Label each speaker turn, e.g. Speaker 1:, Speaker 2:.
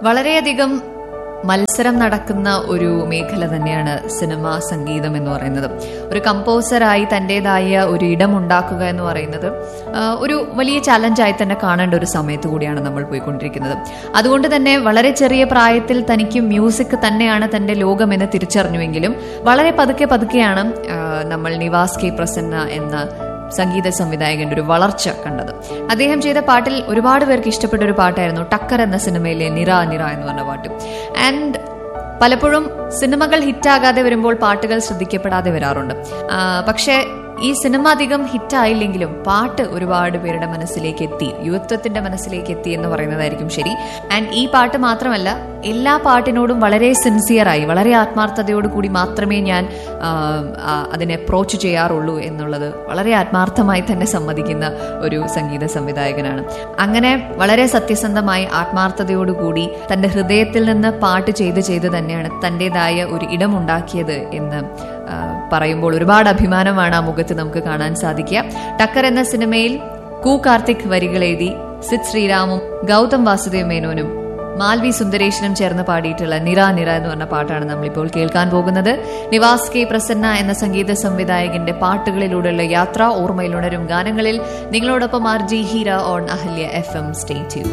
Speaker 1: വളരെയധികം മത്സരം നടക്കുന്ന ഒരു മേഖല തന്നെയാണ് സിനിമ സംഗീതം എന്ന് പറയുന്നത് ഒരു കമ്പോസറായി തൻ്റെതായ ഒരു ഇടം ഉണ്ടാക്കുക എന്ന് പറയുന്നത് ആ, ഒരു വലിയ ചലഞ്ചായി തന്നെ കാണേണ്ട ഒരു സമയത്ത് കൂടിയാണ് നമ്മൾ പോയിക്കൊണ്ടിരിക്കുന്നത് അതുകൊണ്ട് തന്നെ വളരെ ചെറിയ പ്രായത്തിൽ തനിക്ക് മ്യൂസിക് തന്നെയാണ് തന്റെ ലോകമെന്ന് തിരിച്ചറിഞ്ഞുവെങ്കിലും വളരെ പതുക്കെ പതുക്കെയാണ് ആ, നമ്മൾ നിവാസ് കെ പ്രസന്ന എന്ന സംഗീത സംവിധായകന്റെ ഒരു വളർച്ച കണ്ടത് അദ്ദേഹം ചെയ്ത പാട്ടിൽ ഒരുപാട് പേർക്ക് ഇഷ്ടപ്പെട്ട ഒരു പാട്ടായിരുന്നു ടക്കർ എന്ന സിനിമയിലെ നിറ നിറ എന്ന് പറഞ്ഞ പാട്ട് ആൻഡ് പലപ്പോഴും സിനിമകൾ ഹിറ്റാകാതെ വരുമ്പോൾ പാട്ടുകൾ ശ്രദ്ധിക്കപ്പെടാതെ വരാറുണ്ട് ആ, പക്ഷേ ഈ സിനിമ അധികം ഹിറ്റായില്ലെങ്കിലും പാട്ട് ഒരുപാട് പേരുടെ മനസ്സിലേക്ക് എത്തി യുവത്വത്തിന്റെ മനസ്സിലേക്ക് എത്തി എന്ന് പറയുന്നതായിരിക്കും ശരി ആൻഡ് ഈ പാട്ട് മാത്രമല്ല എല്ലാ പാട്ടിനോടും വളരെ സിൻസിയറായി വളരെ ആത്മാർത്ഥതയോട് കൂടി മാത്രമേ ഞാൻ ആ, ആ, അതിനെ അപ്രോച്ച് ചെയ്യാറുള്ളൂ എന്നുള്ളത് വളരെ ആത്മാർത്ഥമായി തന്നെ സമ്മതിക്കുന്ന ഒരു സംഗീത സംവിധായകനാണ് അങ്ങനെ വളരെ സത്യസന്ധമായി ആത്മാർത്ഥതയോടുകൂടി തന്റെ ഹൃദയത്തിൽ നിന്ന് പാട്ട് ചെയ്ത് ചെയ്ത് തന്നെയാണ് തന്റേതായ ഒരു ഇടമുണ്ടാക്കിയത് എന്ന് ആ, പറയുമ്പോൾ ഒരുപാട് അഭിമാനമാണ് ആ മുഖത്ത് നമുക്ക് കാണാൻ സാധിക്കുക ടക്കർ എന്ന സിനിമയിൽ കു കാർത്തിക് വരികൾ എഴുതി സിദ് ശ്രീരാമും ഗൗതം വാസുദേവ് മേനോനും മാൽവി സുന്ദരേശനും ചേർന്ന് പാടിയിട്ടുള്ള നിറ നിറ എന്ന് പറഞ്ഞ പാട്ടാണ് നമ്മളിപ്പോൾ കേൾക്കാൻ പോകുന്നത് നിവാസ് കെ പ്രസന്ന എന്ന സംഗീത സംവിധായകന്റെ പാട്ടുകളിലൂടെയുള്ള യാത്ര ഓർമ്മയിലുണരും ഗാനങ്ങളിൽ നിങ്ങളോടൊപ്പം R G Heera on Ahalya F M stay